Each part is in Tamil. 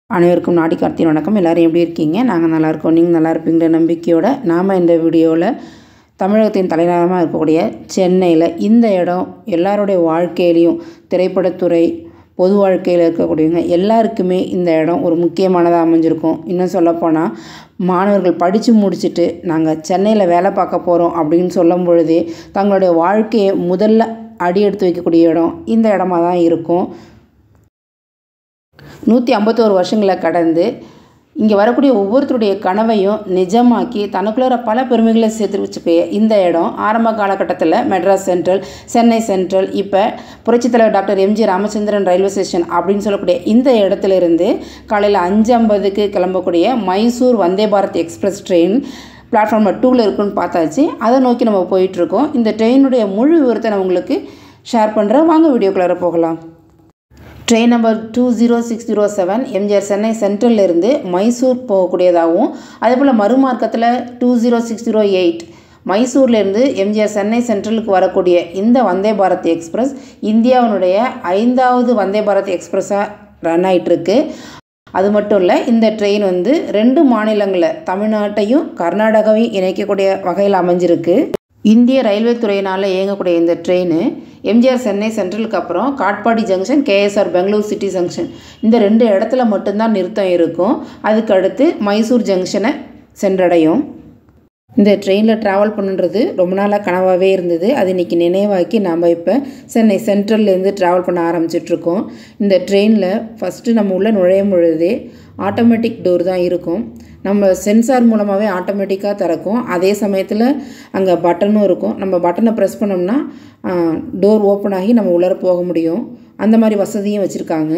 அனைவருக்கும் நாடி கார்த்தியின் வணக்கம் எல்லோரும் எப்படி இருக்கீங்க நாங்கள் நல்லா இருக்கோம் நீங்கள் நல்லா இருப்பீங்கிற நம்பிக்கையோட நாம் இந்த வீடியோவில் தமிழகத்தின் தலைநகரமாக இருக்கக்கூடிய சென்னையில் இந்த இடம் எல்லாருடைய வாழ்க்கையிலையும் திரைப்படத்துறை பொது வாழ்க்கையில் இருக்கக்கூடியவங்க எல்லாருக்குமே இந்த இடம் ஒரு முக்கியமானதாக அமைஞ்சிருக்கும் இன்னும் சொல்லப்போனால் மாணவர்கள் படித்து முடிச்சுட்டு நாங்கள் சென்னையில் வேலை பார்க்க போகிறோம் அப்படின்னு சொல்லும் பொழுதே தங்களுடைய வாழ்க்கையை முதல்ல அடி எடுத்து வைக்கக்கூடிய இடம் இந்த இடமா தான் இருக்கும் நூற்றி ஐம்பத்தோரு வருஷங்களை கடந்து இங்கே வரக்கூடிய ஒவ்வொருத்தருடைய கனவையும் நிஜமாக்கி தனக்குள்ளார பல பெருமைகளை சேர்த்து வச்சுக்க இந்த இடம் ஆரம்ப காலகட்டத்தில் மெட்ராஸ் சென்ட்ரல் சென்னை சென்ட்ரல் இப்போ புரட்சித் தலைவர் doctor MG Ramachandran railway station அப்படின்னு சொல்லக்கூடிய இந்த இடத்துல இருந்து காலையில் அஞ்சு ஐம்பதுக்கு கிளம்பக்கூடிய Mysore Vande Bharat express train platform number டூவில் இருக்குன்னு பார்த்தாச்சு அதை நோக்கி நம்ம போயிட்டுருக்கோம் இந்த ட்ரெயினுடைய முழு விவரத்தை நான் உங்களுக்கு ஷேர் பண்ணுறேன் வாங்க வீடியோக்குள்ளார போகலாம் train number two zero six zero seven MGR Chennai சென்ட்ரல்லேருந்து மைசூர் போகக்கூடியதாகவும் அதே போல் மறுமார்க்கத்தில் two zero six zero eight மைசூர்லேருந்து எம்ஜிஆர் சென்னை சென்ட்ரலுக்கு வரக்கூடிய இந்த வந்தே பாரத் எக்ஸ்பிரஸ் இந்தியாவினுடைய ஐந்தாவது வந்தே பாரத் எக்ஸ்பிரஸாக ரன் ஆகிட்டுருக்கு அது மட்டும் இல்லை இந்த ட்ரெயின் வந்து ரெண்டு மாநிலங்களில் தமிழ்நாட்டையும் கர்நாடகாவையும் இணைக்கக்கூடிய வகையில் அமைஞ்சிருக்கு இந்திய ரயில்வே துறையினால் இயங்கக்கூடிய இந்த ட்ரெயின் எம்ஜிஆர் சென்னை சென்ட்ரலுக்கு அப்புறம் Katpadi junction KSR Bangalore city junction இந்த ரெண்டு இடத்துல மட்டும்தான் நிறுத்தம் இருக்கும் அதுக்கு அடுத்து மைசூர் ஜங்ஷனை சென்றடையும் இந்த ட்ரெயினில் ட்ராவல் பண்ணுன்றது ரொம்ப நாளாக கனவாகவே இருந்தது அது இன்றைக்கி நினைவாக்கி நாம் இப்போ சென்னை சென்ட்ரல்லேருந்து ட்ராவல் பண்ண ஆரம்பிச்சிட்ருக்கோம் இந்த ட்ரெயினில் ஃபஸ்ட்டு நம்ம உள்ளே நுழையும் பொழுதே ஆட்டோமேட்டிக் டோர் தான் இருக்கும் நம்ம சென்சார் மூலமாகவே ஆட்டோமேட்டிக்காக திறக்கும் அதே சமயத்தில் அங்கே பட்டனும் இருக்கும் நம்ம பட்டனை ப்ரெஸ் பண்ணோம்னா டோர் ஓப்பன் ஆகி நம்ம உள்ளர போக முடியும் அந்த மாதிரி வசதியும் வச்சுருக்காங்க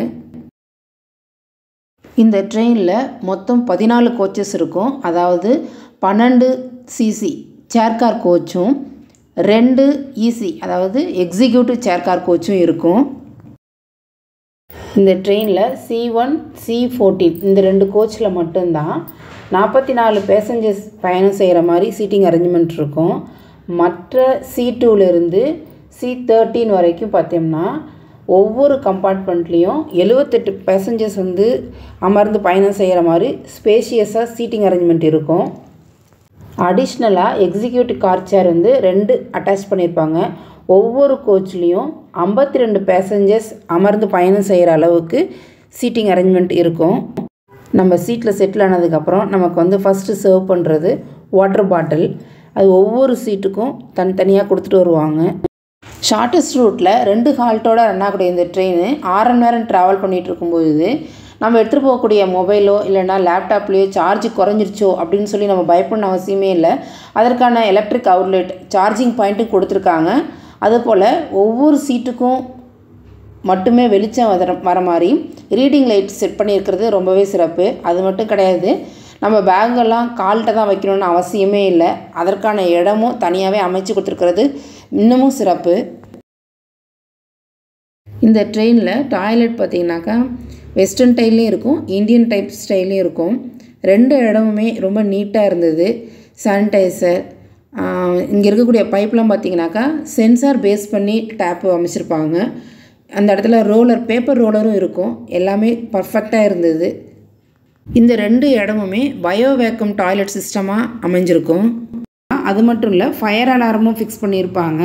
இந்த ட்ரெயினில் மொத்தம் பதினாலு கோச்சஸ் இருக்கும் அதாவது பன்னெண்டு சிசி சேர்கார் கோச்சும் ரெண்டு இசி அதாவது எக்ஸிக்யூட்டிவ் சேர்கார் கோச்சும் இருக்கும் இந்த ட்ரெயினில் சி ஒன் சி ஃபோர்டீன் இந்த ரெண்டு கோச்சில் மட்டும்தான் நாற்பத்தி நாலு பேசஞ்சர்ஸ் பயணம் செய்கிற மாதிரி சீட்டிங் அரேஞ்ச்மெண்ட் இருக்கும் மற்ற சி டூலேருந்து சி தேர்ட்டீன் வரைக்கும் பார்த்தோம்னா ஒவ்வொரு கம்பார்ட்மெண்ட்லேயும் எழுவத்தெட்டு பேசஞ்சர்ஸ் வந்து அமர்ந்து பயணம் செய்கிற மாதிரி ஸ்பேஷியஸாக சீட்டிங் அரேஞ்ச்மெண்ட் இருக்கும் அடிஷ்னலாக எக்ஸிக்யூட்டிவ் கார் சேர் வந்து ரெண்டு அட்டாச் பண்ணியிருப்பாங்க ஒவ்வொரு கோச்லேயும் ஐம்பத்தி ரெண்டு பேசஞ்சர்ஸ் அமர்ந்து பயணம் செய்கிற அளவுக்கு சீட்டிங் அரேஞ்ச்மெண்ட் இருக்கும் நம்ம சீட்டில் செட்டில் ஆனதுக்கப்புறம் நமக்கு வந்து ஃபஸ்ட்டு சர்வ் பண்ணுறது வாட்டர் பாட்டில் அது ஒவ்வொரு சீட்டுக்கும் தனித்தனியாக கொடுத்துட்டு வருவாங்க ஷார்ட்டஸ்ட் ரூட்டில் ரெண்டு ஹால்ட்டோட ரன் ஆகக்கூடிய இந்த ட்ரெயின் ஆறு மணி நேரம் ட்ராவல் பண்ணிகிட்டு இருக்கும்போது நம்ம எடுத்துகிட்டு போகக்கூடிய மொபைலோ இல்லைனா லேப்டாப்லேயோ சார்ஜ் குறைஞ்சிருச்சோ அப்படின்னு சொல்லி நம்ம பயப்படணும் அவசியமே இல்லை அதற்கான எலக்ட்ரிக் அவுட்லெட் சார்ஜிங் பாயிண்ட்டும் கொடுத்துருக்காங்க அதுபோல் ஒவ்வொரு சீட்டுக்கும் மட்டுமே வெளிச்சம் வர வர மாதிரி ரீடிங் லைட் செட் பண்ணியிருக்கிறது ரொம்பவே சிறப்பு அது மட்டும் கிடையாது நம்ம பேக்கெல்லாம் கால்கிட்ட தான் வைக்கணும்னு அவசியமே இல்லை அதற்கான இடமும் தனியாகவே அமைச்சு கொடுத்துருக்கிறது இன்னமும் சிறப்பு இந்த ட்ரெயினில் டாய்லெட் பார்த்திங்கனாக்கா வெஸ்டர்ன் டைல்லையும் இருக்கும் இந்தியன் டைப் ஸ்டைல்லையும் இருக்கும் ரெண்டு இடமுமே ரொம்ப நீட்டாக இருந்தது சானிடைசர் இங்கே இருக்கக்கூடிய பைப்லாம் பார்த்திங்கனாக்கா சென்சார் பேஸ் பண்ணி டேப்பு அமைச்சிருப்பாங்க அந்த இடத்துல ரோலர் பேப்பர் ரோலரும் இருக்கும் எல்லாமே பர்ஃபெக்டாக இருந்தது இந்த ரெண்டு இடமுமே பயோ வேக்கம் டாய்லெட் சிஸ்டமாக அமைஞ்சிருக்கும் அது மட்டும் இல்லை ஃபயர் அலாரமும் ஃபிக்ஸ் பண்ணியிருப்பாங்க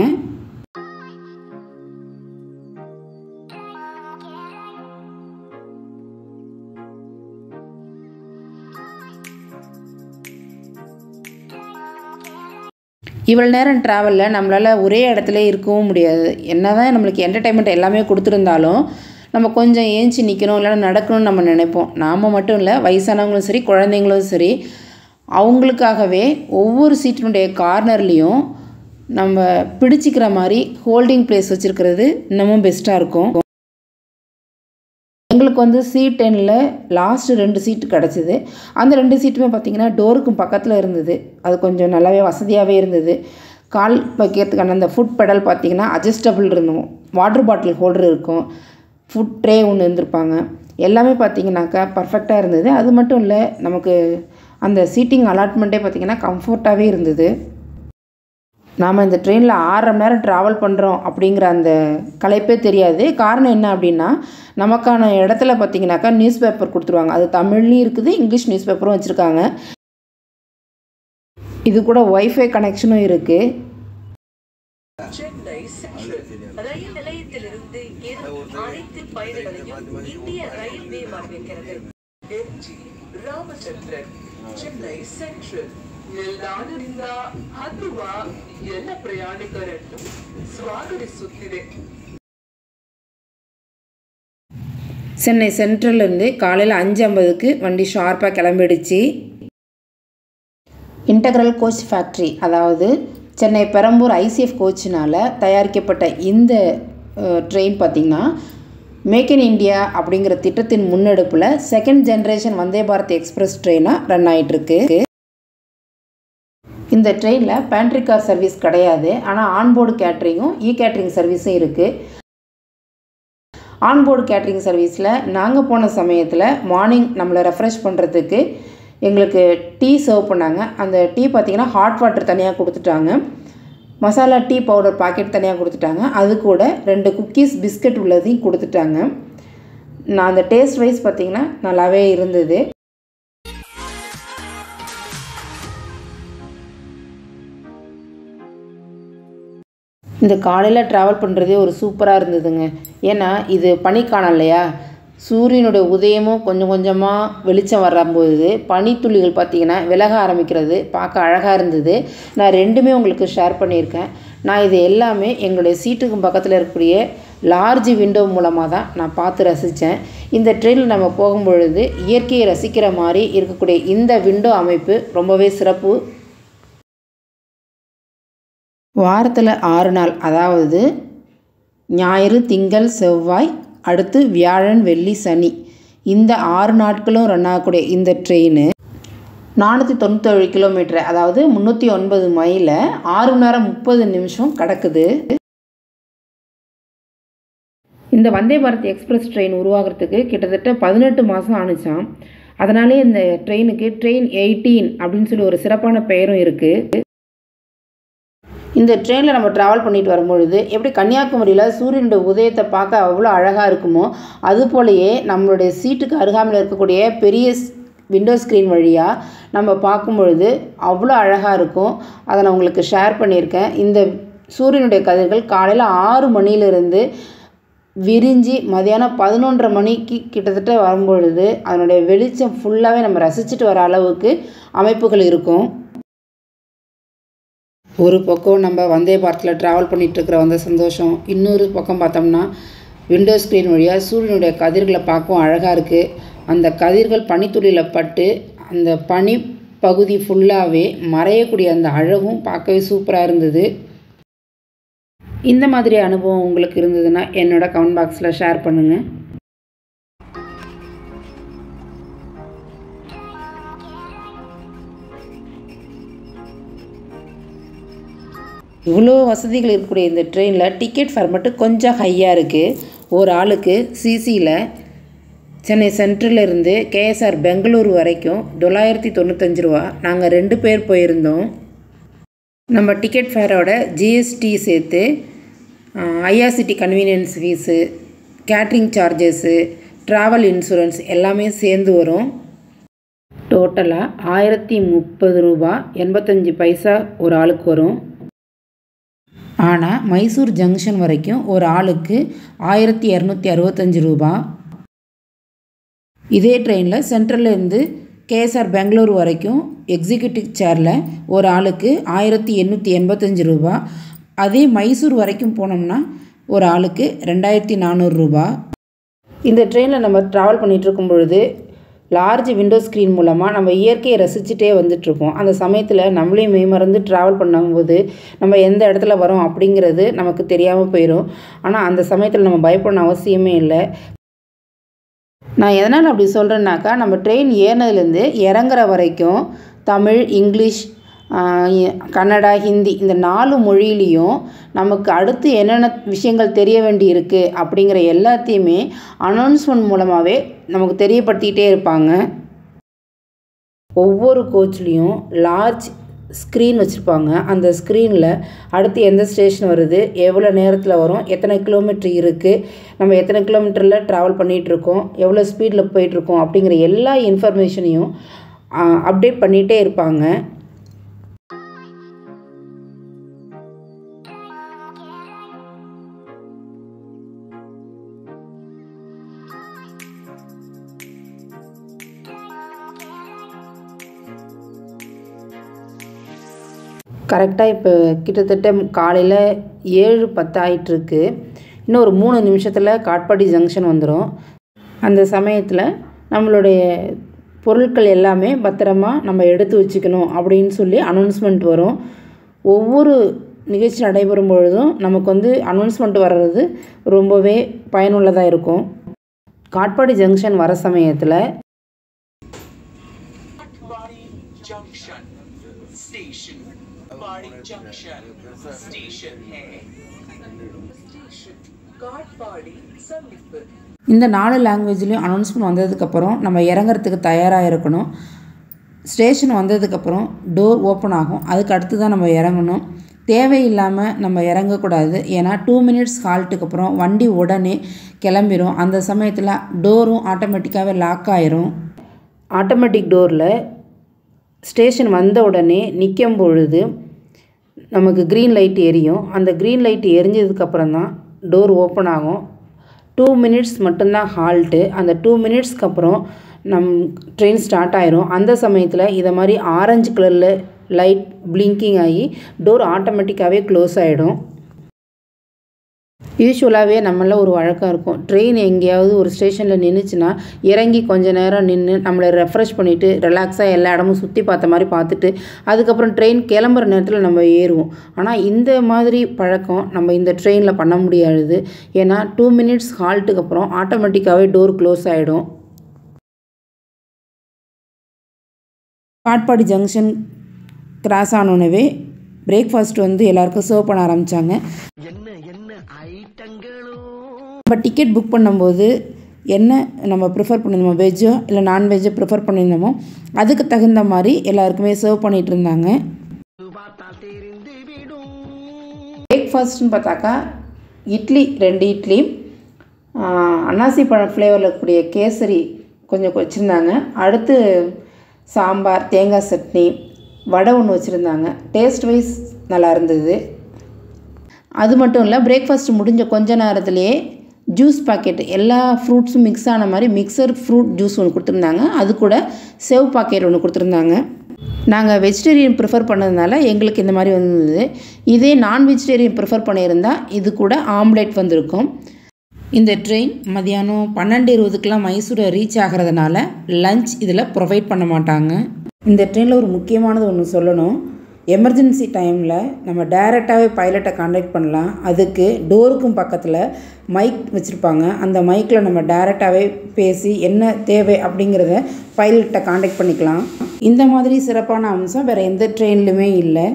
இவ்வளோ நேரம் ட்ராவலில் நம்மளால் ஒரே இடத்துல இருக்கவும் முடியாது என்ன தான் நம்மளுக்கு என்டர்டைன்மெண்ட் எல்லாமே கொடுத்துருந்தாலும் நம்ம கொஞ்சம் ஏஞ்சி நிற்கணும் இல்லைன்னா நடக்கணும்னு நம்ம நினைப்போம் நாம் மட்டும் இல்லை வயசானவங்களும் சரி குழந்தைங்களும் சரி அவங்களுக்காகவே ஒவ்வொரு சீட்டினுடைய கார்னர்லேயும் நம்ம பிடிச்சிக்கிற மாதிரி ஹோல்டிங் பிளேஸ் வச்சுருக்கிறது இன்னமும் பெஸ்ட்டாக இருக்கும் எங்களுக்கு வந்து சி டெனில் லாஸ்ட்டு ரெண்டு சீட்டு கிடச்சிது அந்த ரெண்டு சீட்டுமே பார்த்திங்கன்னா டோருக்கும் பக்கத்தில் இருந்தது அது கொஞ்சம் நல்லாவே வசதியாகவே இருந்தது கால் வைக்கிறதுக்கான அந்த ஃபுட் பெடல் பார்த்திங்கன்னா அட்ஜஸ்டபிள் இருந்தோம் வாட்டர் பாட்டில் ஹோல்டர் இருக்கும் ஃபுட் ட்ரே ஒன்று இருந்திருப்பாங்க எல்லாமே பார்த்திங்கனாக்கா பர்ஃபெக்டாக இருந்தது அது மட்டும் இல்லை நமக்கு அந்த சீட்டிங் அலாட்மெண்ட்டே பார்த்திங்கன்னா கம்ஃபர்ட்டாகவே இருந்தது நாம் இந்த ட்ரெயினில் ஆறரை மணி நேரம் ட்ராவல் பண்ணுறோம் அப்படிங்கிற அந்த கலைப்பே தெரியாது காரணம் என்ன அப்படின்னா நமக்கான இடத்துல பார்த்தீங்கன்னாக்கா நியூஸ் பேப்பர் கொடுத்துருவாங்க அது தமிழ்லையும் இருக்குது இங்கிலீஷ் நியூஸ் பேப்பரும் வச்சுருக்காங்க இது கூட ஒய்ஃபை கனெக்ஷனும் இருக்குது சென்னை சென்ட்ரல் ரயில் நிலையத்திலிருந்து ஏறும் அனைத்து பயணிகளையும் இந்திய ரயில்வே வரவேற்கிறது ಎಂಜಿ ರಾಮಚಂದ್ರನ್ ಚೆನ್ನೈ ಸೆಂಟ್ರಲ್ ನಿಲ್ದಾಣದಿಂದ ಹತ್ತುವ ಎಲ್ಲ ಪ್ರಯಾಣಿಕರನ್ನು ಸ್ವಾಗತಿಸುತ್ತಿದೆ சென்னை சென்ட்ரல்லேருந்து காலையில் அஞ்சு ஐம்பதுக்கு வண்டி ஷார்ப்பாக கிளம்பிடுச்சு இன்டகிரல் கோச் ஃபேக்ட்ரி அதாவது சென்னை பெரம்பூர் ஐசிஎஃப் கோச்சினால் தயாரிக்கப்பட்ட இந்த ட்ரெயின் பார்த்திங்கன்னா மேக் இன் இந்தியா அப்படிங்கிற திட்டத்தின் முன்னெடுப்பில் second generation Vande Bharat express ட்ரெயினாக ரன் ஆகிட்டுருக்கு இந்த ட்ரெயினில் பேண்ட்ரி கார் சர்வீஸ் கிடையாது ஆனால் ஆன்போர்டு கேட்ரிங்கும் இ கேட்ரிங் சர்வீஸும் இருக்குது ஆன்போர்டு கேட்ரிங் சர்வீஸில் நாங்கள் போன சமயத்தில் மார்னிங் நம்மளை ரெஃப்ரெஷ் பண்ணுறதுக்கு எங்களுக்கு டீ சர்வ் பண்ணாங்க அந்த டீ பார்த்திங்கன்னா ஹாட் வாட்டர் தனியாக கொடுத்துட்டாங்க மசாலா டீ பவுடர் பாக்கெட் தனியாக கொடுத்துட்டாங்க அது கூட ரெண்டு குக்கீஸ் பிஸ்கட் உள்ளதையும் கொடுத்துட்டாங்க நான் அந்த டேஸ்ட் வைஸ் பார்த்திங்கன்னா நல்லாவே இருந்தது இந்த காலையில் ட்ராவல் பண்ணுறதே ஒரு சூப்பராக இருந்ததுங்க ஏன்னா இது பனிக்காலம் இல்லையா சூரியனுடைய உதயமும் கொஞ்சம் கொஞ்சமாக வெளிச்சம் வரும்போது பனித்துளிகள் பார்த்திங்கன்னா விலக ஆரம்பிக்கிறது பார்க்க அழகாக இருந்தது நான் ரெண்டுமே உங்களுக்கு ஷேர் பண்ணியிருக்கேன் நான் இது எல்லாமே எங்களுடைய சீட்டுக்கும் பக்கத்தில் இருக்கக்கூடிய லார்ஜ் விண்டோ மூலமாக தான் நான் பார்த்து ரசித்தேன் இந்த ட்ரெயினில் நம்ம போகும்பொழுது இயற்கையை ரசிக்கிற மாதிரி இருக்கக்கூடிய இந்த விண்டோ அமைப்பு ரொம்பவே சிறப்பு வாரத்தில் ஆறு நாள் அதாவது ஞாயிறு திங்கள் செவ்வாய் அடுத்து வியாழன் வெள்ளி சனி இந்த ஆறு நாட்களும் ரன் ஆகக்கூடிய இந்த ட்ரெயின் நானூற்றி தொண்ணூற்றேழு கிலோமீட்டர் அதாவது முந்நூற்றி ஒன்பது மைலில் ஆறு மணி நேரம் முப்பது நிமிஷம் கிடக்குது இந்த வந்தே பாரத் எக்ஸ்பிரஸ் ட்ரெயின் உருவாகிறதுக்கு கிட்டத்தட்ட பதினெட்டு மாதம் ஆணுச்சாம் அதனாலே இந்த ட்ரெயினுக்கு ட்ரெயின் எயிட்டீன் அப்படின்னு சொல்லி ஒரு சிறப்பான பெயரும் இருக்குது இந்த ட்ரெயினில் நம்ம ட்ராவல் பண்ணிட்டு வரும்பொழுது எப்படி கன்னியாகுமரியில் சூரியனுடைய உதயத்தை பார்க்க அவ்வளோ அழகாக இருக்குமோ அதுபோலயே நம்மளுடைய சீட்டுக்கு அருகாமையில் இருக்கக்கூடிய பெரிய விண்டோ ஸ்க்ரீன் வழியாக நம்ம பார்க்கும் பொழுது அவ்வளோ அழகாக இருக்கும் அதை நான் உங்களுக்கு ஷேர் பண்ணியிருக்கேன் இந்த சூரியனுடைய கதிர்கள் காலையில் ஆறு மணியிலிருந்து விரிஞ்சு மதியானம் பதினொன்றரை மணிக்கு கிட்டத்தட்ட வரும்பொழுது அதனுடைய வெளிச்சம் ஃபுல்லாகவே நம்ம ரசிச்சுட்டு வர அளவுக்கு அமைப்புகள் இருக்கும் ஒரு பக்கம் நம்ம வந்தே பாரத்தில் ட்ராவல் பண்ணிகிட்ருக்கிற வந்த சந்தோஷம் இன்னொரு பக்கம் பார்த்தோம்னா விண்டோ ஸ்க்ரீன் வழியாக சூரியனுடைய கதிர்களை பார்க்கவும் அழகாக இருக்குது அந்த கதிர்கள் பனித்துளியில் பட்டு அந்த பனி பகுதி ஃபுல்லாகவே மறையக்கூடிய அந்த அழகும் பார்க்கவே சூப்பராக இருந்தது இந்த மாதிரி அனுபவம் உங்களுக்கு இருந்ததுன்னா என்னோட கமெண்ட் பாக்ஸில் ஷேர் பண்ணுங்கள் இவ்வளோ வசதிகள் இருக்கக்கூடிய இந்த ட்ரெயினில் டிக்கெட் ஃபேர் மட்டும் கொஞ்சம் ஹையாக இருக்குது ஒரு ஆளுக்கு சிசியில் சென்னை சென்ட்ரலிருந்து கேஎஸ்ஆர் பெங்களூர் வரைக்கும் தொள்ளாயிரத்தி தொண்ணூத்தஞ்சு ரூபா நாங்கள் ரெண்டு பேர் போயிருந்தோம் நம்ம டிக்கெட் ஃபேரோட ஜிஎஸ்டி சேர்த்து IRCTC convenience fees catering charges travel insurance எல்லாமே சேர்ந்து வரும் டோட்டலாக ஆயிரத்தி முப்பது ரூபா எண்பத்தஞ்சு பைசா ஒரு ஆளுக்கு வரும் ஆனால் மைசூர் ஜங்ஷன் வரைக்கும் ஒரு ஆளுக்கு ஆயிரத்தி இரநூத்தி அறுபத்தஞ்சு ரூபா இதே ட்ரெயினில் சென்ட்ரல்லேருந்து கேஎஸ்ஆர் பெங்களூர் வரைக்கும் எக்ஸிக்யூட்டிவ் சேரில் ஒரு ஆளுக்கு ஆயிரத்தி எண்ணூற்றி எண்பத்தஞ்சு ரூபா அதே மைசூர் வரைக்கும் போனோம்னா ஒரு ஆளுக்கு ரெண்டாயிரத்தி நானூறு ரூபா இந்த ட்ரெயினில் நம்ம ட்ராவல் பண்ணிகிட்டு இருக்கும் பொழுது லார்ஜ் விண்டோ ஸ்க்ரீன் மூலமாக நம்ம இயற்கையை ரசிச்சுட்டே வந்துட்டுருப்போம் அந்த சமயத்தில் நம்மளையும் மெய்மறந்து ட்ராவல் பண்ணும்போது நம்ம எந்த இடத்துல வரோம் அப்படிங்கிறது நமக்கு தெரியாமல் போயிடும் ஆனால் அந்த சமயத்தில் நம்ம பயப்படணும் அவசியமே இல்லை நான் எதனால் அப்படி சொல்கிறேன்னாக்கா நம்ம ட்ரெயின் ஏறினதுலேருந்து இறங்குற வரைக்கும் தமிழ் இங்கிலீஷ் கன்னடா ஹிந்தி இந்த நாலு மொழியிலையும் நமக்கு அடுத்து என்னென்ன விஷயங்கள் தெரிய வேண்டி இருக்குது அப்படிங்கிற எல்லாத்தையுமே அனௌன்ஸ்மெண்ட் மூலமாகவே நமக்கு தெரியப்படுத்திக்கிட்டே இருப்பாங்க ஒவ்வொரு கோச்லேயும் லார்ஜ் ஸ்க்ரீன் வச்சுருப்பாங்க அந்த ஸ்க்ரீனில் அடுத்து எந்த ஸ்டேஷன் வருது எவ்வளோ நேரத்தில் வரும் எத்தனை கிலோமீட்டர் இருக்குது நம்ம எத்தனை கிலோமீட்டரில் ட்ராவல் பண்ணிகிட்ருக்கோம் எவ்வளோ ஸ்பீடில் போயிட்டுருக்கோம் அப்படிங்கிற எல்லா இன்ஃபர்மேஷனையும் அப்டேட் பண்ணிகிட்டே இருப்பாங்க கரெக்டாக இப்போ கிட்டத்தட்ட காலையில் ஏழு பத்து ஆயிட்டுருக்கு இன்னும் ஒரு மூணு நிமிஷத்தில் காட்பாடி ஜங்ஷன் வந்துடும் அந்த சமயத்தில் நம்மளுடைய பொருட்கள் எல்லாமே பத்திரமா நம்ம எடுத்து வச்சுக்கணும் அப்படின்னு சொல்லி அனௌன்ஸ்மெண்ட் வரும் ஒவ்வொரு நிகழ்ச்சி நடைபெறும் பொழுதும் நமக்கு வந்து அனௌன்ஸ்மெண்ட் வர்றது ரொம்பவே பயனுள்ளதாக இருக்கும் காட்பாடி ஜங்ஷன் வர சமயத்தில் Body Junction Station. Body Junction Station है Station. காட்பாடி சந்திப்பு இந்த நாலு லாங்குவேஜ்லேயும் அனௌன்ஸ்மெண்ட் வந்ததுக்கப்புறம் நம்ம இறங்குறதுக்கு தயாராக இருக்கணும் ஸ்டேஷன் வந்ததுக்கப்புறம் டோர் ஓப்பன் ஆகும் அதுக்கு அடுத்து தான் நம்ம இறங்கணும் தேவையில்லாமல் நம்ம இறங்கக்கூடாது ஏன்னா டூ மினிட்ஸ் ஹால்ட்டுக்கு அப்புறம் வண்டி உடனே கிளம்பிரும் அந்த சமயத்தில் டோரும் ஆட்டோமேட்டிக்காகவே லாக் ஆயிரும் ஆட்டோமேட்டிக் டோரில் ஸ்டேஷன் வந்த உடனே நிற்கும் பொழுது நமக்கு க்ரீன் லைட் எரியும் அந்த க்ரீன் லைட் எரிஞ்சதுக்கப்புறம் தான் டோர் ஓப்பன் ஆகும் டூ மினிட்ஸ் மட்டும்தான் ஹால்ட்டு அந்த டூ மினிட்ஸ்க்கு அப்புறம் நம் ட்ரெயின் ஸ்டார்ட் ஆயிரும் அந்த சமயத்தில் இதை மாதிரி ஆரஞ்சு கலரில் லைட் பிளிங்கிங் ஆகி டோர் ஆட்டோமேட்டிக்காகவே க்ளோஸ் ஆகிடும் யூஸ்வலாகவே நம்மள ஒரு வழக்கம் இருக்கும் ட்ரெயின் எங்கேயாவது ஒரு ஸ்டேஷனில் நின்றுச்சுன்னா இறங்கி கொஞ்ச நேரம் நின்று நம்மளை ரெஃப்ரெஷ் பண்ணிவிட்டு ரிலாக்ஸாக எல்லா இடமும் சுற்றி பார்த்த மாதிரி பார்த்துட்டு அதுக்கப்புறம் ட்ரெயின் கிளம்புற நேரத்தில் நம்ம ஏறுவோம் ஆனால் இந்த மாதிரி பழக்கம் நம்ம இந்த ட்ரெயினில் பண்ண முடியாது ஏன்னா டூ மினிட்ஸ் ஹால்ட்டுக்கு அப்புறம் ஆட்டோமேட்டிக்காகவே டோர் க்ளோஸ் ஆகிடும் காட்பாடி ஜங்ஷன் கிராஸ் ஆனோடனே பிரேக்ஃபாஸ்ட் வந்து எல்லாருக்கும் சர்வ் பண்ண ஆரம்பித்தாங்க என்ன என்ன ஐட்டங்களோ நம்ம டிக்கெட் புக் பண்ணும்போது என்ன நம்ம ப்ரிஃபர் பண்ணியிருந்தோமோ வெஜ்ஜோ இல்லை நான்வெஜ்ஜோ ப்ரிஃபர் பண்ணியிருந்தோமோ அதுக்கு தகுந்த மாதிரி எல்லாருக்குமே சர்வ் பண்ணிகிட்டு இருந்தாங்க பார்த்தால் தெரிந்து விடும் பிரேக்ஃபாஸ்ட்னு பார்த்தாக்கா இட்லி ரெண்டு இட்லி ஆஹ், அன்னாசி பழம் ஃப்ளேவரில் இருக்கக்கூடிய கேசரி கொஞ்சம் வச்சுருந்தாங்க அடுத்து சாம்பார் தேங்காய் சட்னி வடை ஒன்று வச்சுருந்தாங்க டேஸ்ட் வைஸ் நல்லா இருந்தது அது மட்டும் இல்லை பிரேக்ஃபாஸ்ட் முடிஞ்ச கொஞ்ச நேரத்துலேயே ஜூஸ் பாக்கெட் எல்லா ஃப்ரூட்ஸும் மிக்ஸ் ஆன மாதிரி மிக்சர் ஃப்ரூட் ஜூஸ் ஒன்று கொடுத்துருந்தாங்க அது கூட செவ் பாக்கெட் ஒன்று கொடுத்துருந்தாங்க நாங்கள் வெஜிடேரியன் ப்ரிஃபர் பண்ணதுனால எங்களுக்கு இந்த மாதிரி வந்தது இதே நான் வெஜிடேரியன் ப்ரிஃபர் பண்ணியிருந்தால் இது கூட ஆம்லேட் வந்திருக்கும் இந்த ட்ரெயின் மதியானம் பன்னெண்டு இருபதுக்கெலாம் மைசூரை ரீச் ஆகிறதுனால லஞ்ச் இதில் ப்ரொவைட் பண்ண மாட்டாங்க இந்த ட்ரெயினில் ஒரு முக்கியமானது ஒன்று சொல்லணும் எமர்ஜென்சி டைமில் நம்ம டைரெக்டாகவே பைலட்டை காண்டாக்ட் பண்ணலாம் அதுக்கு டோருக்கும் பக்கத்தில் மைக் வச்சுருப்பாங்க அந்த மைக்கில் நம்ம டைரெக்டாகவே பேசி என்ன தேவை அப்படிங்கிறத பைலட்டை காண்டாக்ட் பண்ணிக்கலாம் இந்த மாதிரி சிறப்பான அம்சம் வேறு எந்த ட்ரெயின்லையுமே இல்லை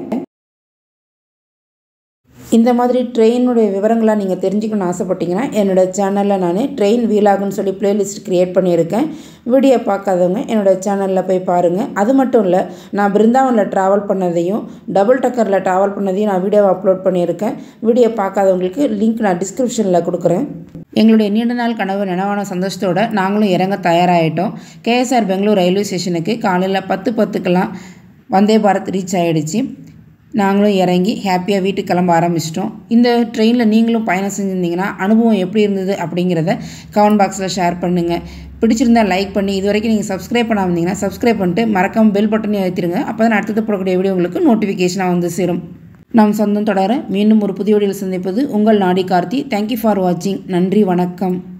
இந்த மாதிரி ட்ரெயினுடைய விவரங்களாக நீங்கள் தெரிஞ்சுக்கணும்னு ஆசைப்பட்டீங்கன்னா என்னோட சேனலில் நான் ட்ரெயின் வீலாகுன்னு சொல்லி பிளேலிஸ்ட் க்ரியேட் பண்ணியிருக்கேன் வீடியோ பார்க்காதவங்க என்னோட சேனலில் போய் பாருங்கள் அது மட்டும் இல்லை நான் பிருந்தாவனில் ட்ராவல் பண்ணதையும் டபுள் டக்கரில் ட்ராவல் பண்ணதையும் நான் வீடியோவை அப்லோட் பண்ணியிருக்கேன் வீடியோ பார்க்காதவங்களுக்கு லிங்க் நான் டிஸ்கிரிப்ஷனில் கொடுக்குறேன் எங்களுடைய நீண்ட நாள் கனவு நினைவான சந்தோஷத்தோட நாங்களும் இறங்க தயாராகிட்டோம் கேஎஸ்ஆர் பெங்களூர் ரயில்வே ஸ்டேஷனுக்கு காலையில் பத்து பத்துக்கெல்லாம் வந்தே பாரத் ரீச் ஆகிடுச்சு நாங்களும் இறங்கி ஹாப்பியாக வீட்டுக்கு கிளம்ப ஆரம்பிச்சிட்டோம் இந்த ட்ரெயினில் நீங்களும் பயணம் செஞ்சுருந்தீங்கன்னா அனுபவம் எப்படி இருந்தது அப்படிங்கிறத கமெண்ட் பாக்ஸில் ஷேர் பண்ணுங்கள் பிடிச்சிருந்தா லைக் பண்ணி இது வரைக்கும் நீங்கள் சப்ஸ்கிரைப் பண்ணாம இருந்தீங்கன்னா சப்ஸ்கிரைப் பண்ணிட்டு மறக்காம பெல் பட்டனையும் அழுத்திடுங்க அப்போ தான் அடுத்தது போடக்கூடிய வீடியோ உங்களுக்கு நோட்டிஃபிகேஷனாக வந்து சேரும் நாம் சொந்தம் தொடர மீண்டும் ஒரு புதிய வீடியோவில் சந்திப்பது உங்கள் நாடி கார்த்தி தேங்க்யூ ஃபார் வாட்சிங் நன்றி வணக்கம்